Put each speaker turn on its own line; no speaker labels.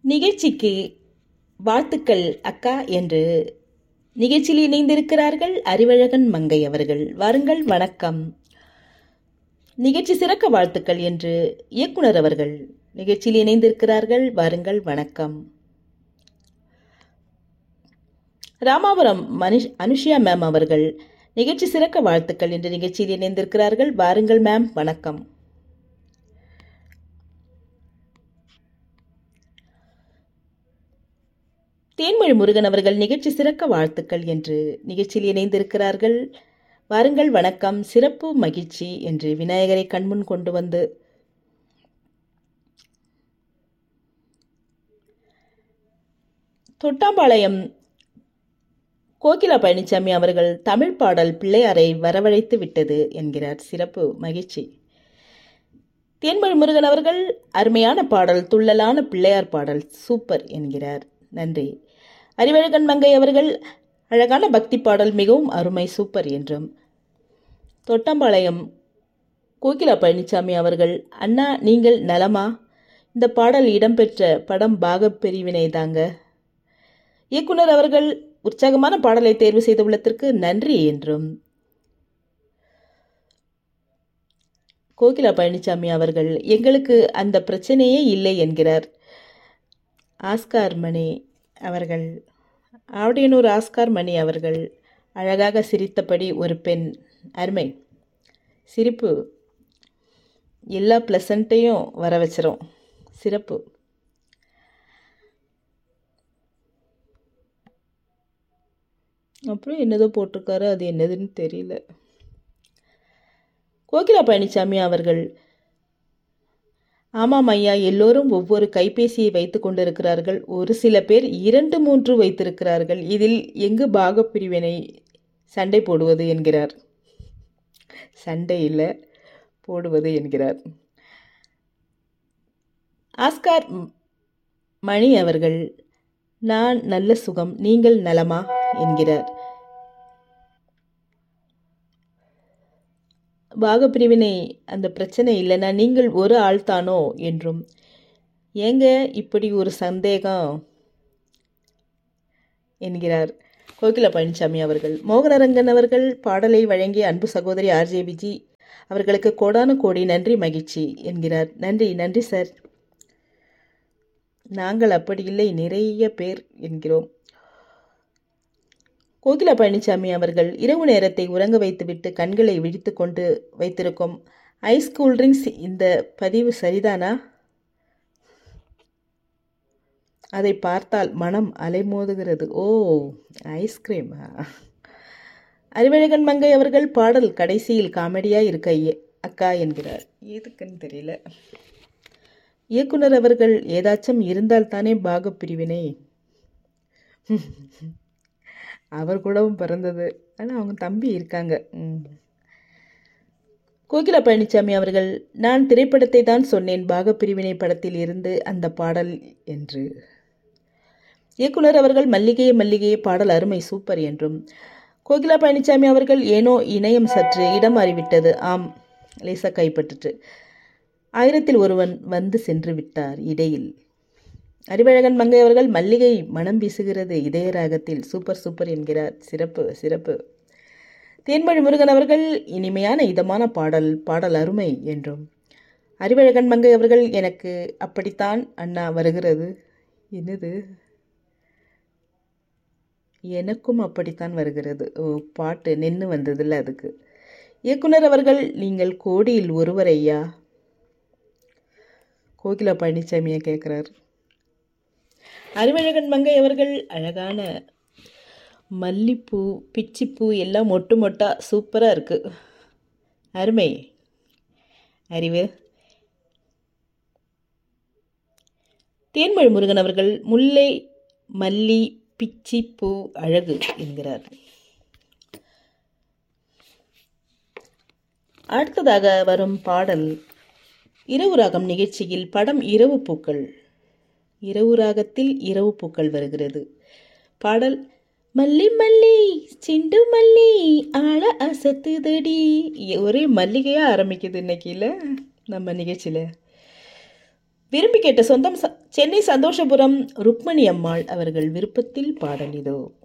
நிகழ்ச்சிக்கு வாழ்த்துக்கள் அக்கா என்று நிகழ்ச்சியில் இணைந்திருக்கிறார்கள் அறிவழகன் மங்கை அவர்கள் வாருங்கள் வணக்கம் நிகழ்ச்சி சிறக்க வாழ்த்துக்கள் என்று இயக்குனர் அவர்கள் நிகழ்ச்சியில் இணைந்திருக்கிறார்கள் வாருங்கள் வணக்கம் ராமாபுரம் மனுஷ் அனுஷியா மேம் அவர்கள் நிகழ்ச்சி சிறக்க வாழ்த்துக்கள் என்று நிகழ்ச்சியில் இணைந்திருக்கிறார்கள் வாருங்கள் மேம் வணக்கம் தேன்மொழி முருகன் அவர்கள் நிகழ்ச்சி சிறக்க வாழ்த்துக்கள் என்று நிகழ்ச்சியில் இணைந்திருக்கிறார்கள் வாருங்கள் வணக்கம் சிறப்பு மகிழ்ச்சி என்று விநாயகரை கண்முன் கொண்டு வந்து தொட்டாம்பாளையம் கோகிலா பழனிசாமி அவர்கள் தமிழ் பாடல் பிள்ளையாரை வரவழைத்து விட்டது என்கிறார் சிறப்பு மகிழ்ச்சி தேன்மொழி முருகன் அவர்கள் அருமையான பாடல் துள்ளலான பிள்ளையார் பாடல் சூப்பர் என்கிறார் நன்றி அறிவழகன் மங்கை அவர்கள் அழகான பக்தி பாடல் மிகவும் அருமை சூப்பர் என்றும் தொட்டம்பாளையம் கோகிலா பழனிசாமி அவர்கள் அண்ணா நீங்கள் நலமா இந்த பாடல் இடம்பெற்ற படம் பாகப் பிரிவினை தாங்க இயக்குனர் அவர்கள் உற்சாகமான பாடலை தேர்வு செய்துள்ளதற்கு நன்றி என்றும் கோகிலா பழனிசாமி அவர்கள் எங்களுக்கு அந்த பிரச்சனையே இல்லை என்கிறார் ஆஸ்கார் மணி அவர்கள் ஆவடியனூர் ஆஸ்கார் மணி அவர்கள் அழகாக சிரித்தபடி ஒரு பெண் அருமை சிரிப்பு எல்லா ப்ளசண்ட்டையும் வர வச்சிரும் சிறப்பு அப்புறம் என்னதோ போட்டிருக்காரு அது என்னதுன்னு தெரியல கோகிலா பழனிசாமி அவர்கள் ஆமாம் ஐயா எல்லோரும் ஒவ்வொரு கைபேசியை வைத்து கொண்டிருக்கிறார்கள் ஒரு சில பேர் இரண்டு மூன்று வைத்திருக்கிறார்கள் இதில் எங்கு பாகப்பிரிவினை சண்டை போடுவது என்கிறார் சண்டை இல்லை போடுவது என்கிறார் ஆஸ்கார் மணி அவர்கள் நான் நல்ல சுகம் நீங்கள் நலமா என்கிறார் பாகப்பிரிவினை அந்த பிரச்சனை இல்லைன்னா நீங்கள் ஒரு ஆள் தானோ என்றும் ஏங்க இப்படி ஒரு சந்தேகம் என்கிறார் கோகிலா பழனிசாமி அவர்கள் மோகனரங்கன் அவர்கள் பாடலை வழங்கிய அன்பு சகோதரி ஆர்ஜே விஜி அவர்களுக்கு கோடான கோடி நன்றி மகிழ்ச்சி என்கிறார் நன்றி நன்றி சார் நாங்கள் அப்படி இல்லை நிறைய பேர் என்கிறோம் கோகிலா பழனிசாமி அவர்கள் இரவு நேரத்தை உறங்க வைத்துவிட்டு கண்களை விழித்து கொண்டு வைத்திருக்கும் ஐஸ் கூல்ட்ரிங்க்ஸ் இந்த பதிவு சரிதானா அதை பார்த்தால் மனம் அலைமோதுகிறது ஓ ஐஸ்கிரீம் அறிவழகன் மங்கை அவர்கள் பாடல் கடைசியில் காமெடியாக இருக்க அக்கா என்கிறார் எதுக்குன்னு தெரியல இயக்குனர் அவர்கள் ஏதாச்சும் இருந்தால் தானே பாகப்பிரிவினை அவர் கூடவும் பிறந்தது ஆனால் அவங்க தம்பி இருக்காங்க கோகிலா பழனிசாமி அவர்கள் நான் திரைப்படத்தை தான் சொன்னேன் பாகப்பிரிவினை படத்தில் இருந்து அந்த பாடல் என்று இயக்குனர் அவர்கள் மல்லிகையே மல்லிகையே பாடல் அருமை சூப்பர் என்றும் கோகிலா பழனிசாமி அவர்கள் ஏனோ இணையம் சற்று இடம் மாறிவிட்டது ஆம் லேசா கைப்பற்றுட்டு ஆயிரத்தில் ஒருவன் வந்து சென்று விட்டார் இடையில் அறிவழகன் மங்கை அவர்கள் மல்லிகை மனம் வீசுகிறது இதய ராகத்தில் சூப்பர் சூப்பர் என்கிறார் சிறப்பு சிறப்பு தேன்மொழி முருகன் அவர்கள் இனிமையான இதமான பாடல் பாடல் அருமை என்றும் அறிவழகன் மங்கை அவர்கள் எனக்கு அப்படித்தான் அண்ணா வருகிறது என்னது எனக்கும் அப்படித்தான் வருகிறது ஓ பாட்டு நின்று வந்ததில்ல அதுக்கு இயக்குனர் அவர்கள் நீங்கள் கோடியில் ஒருவர் ஐயா கோகிலா பழனிசாமியை கேட்குறார் அறிவழகன் மங்கை அவர்கள் அழகான மல்லிப்பூ பிச்சிப்பூ எல்லாம் மொட்டு மொட்டா சூப்பராக இருக்குது அருமை அறிவு தேன்மொழி முருகன் அவர்கள் முல்லை மல்லி பிச்சிப்பூ அழகு என்கிறார் அடுத்ததாக வரும் பாடல் இரவு ராகம் நிகழ்ச்சியில் படம் இரவு பூக்கள் இரவு ராகத்தில் இரவு பூக்கள் வருகிறது பாடல் மல்லி மல்லி சிண்டு மல்லி ஆள அசத்துதடி ஒரே மல்லிகையாக ஆரம்பிக்குது இன்னைக்கு இல்லை நம்ம நிகழ்ச்சியில் விரும்பி கேட்ட சொந்தம் ச- சென்னை சந்தோஷபுரம் ருக்மணி அம்மாள் அவர்கள் விருப்பத்தில் பாடல் இதோ